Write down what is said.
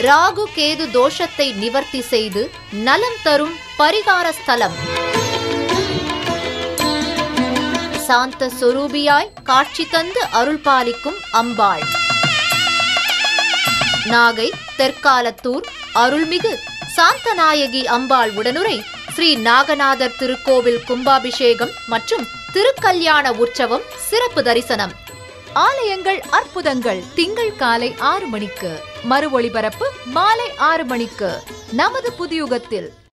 ராகு கேது தோஷத்தை நிவர்த்தி செய்து நலம் தரும் பரிகார ஸ்தலம் சாந்த சொரூபியாய் காட்சி தந்து அருள் பாலிக்கும் அம்பாள் நாகை தெற்காலத்தூர் அருள்மிகு சாந்தநாயகி அம்பாள் உடனுரை ஸ்ரீ நாகநாதர் திருக்கோவில் கும்பாபிஷேகம் மற்றும் திருக்கல்யாண உற்சவம் சிறப்பு தரிசனம் ஆலயங்கள் அற்புதங்கள் திங்கள் காலை ஆறு மணிக்கு மறு ஒளிபரப்பு மாலை ஆறு மணிக்கு நமது புதியுகத்தில்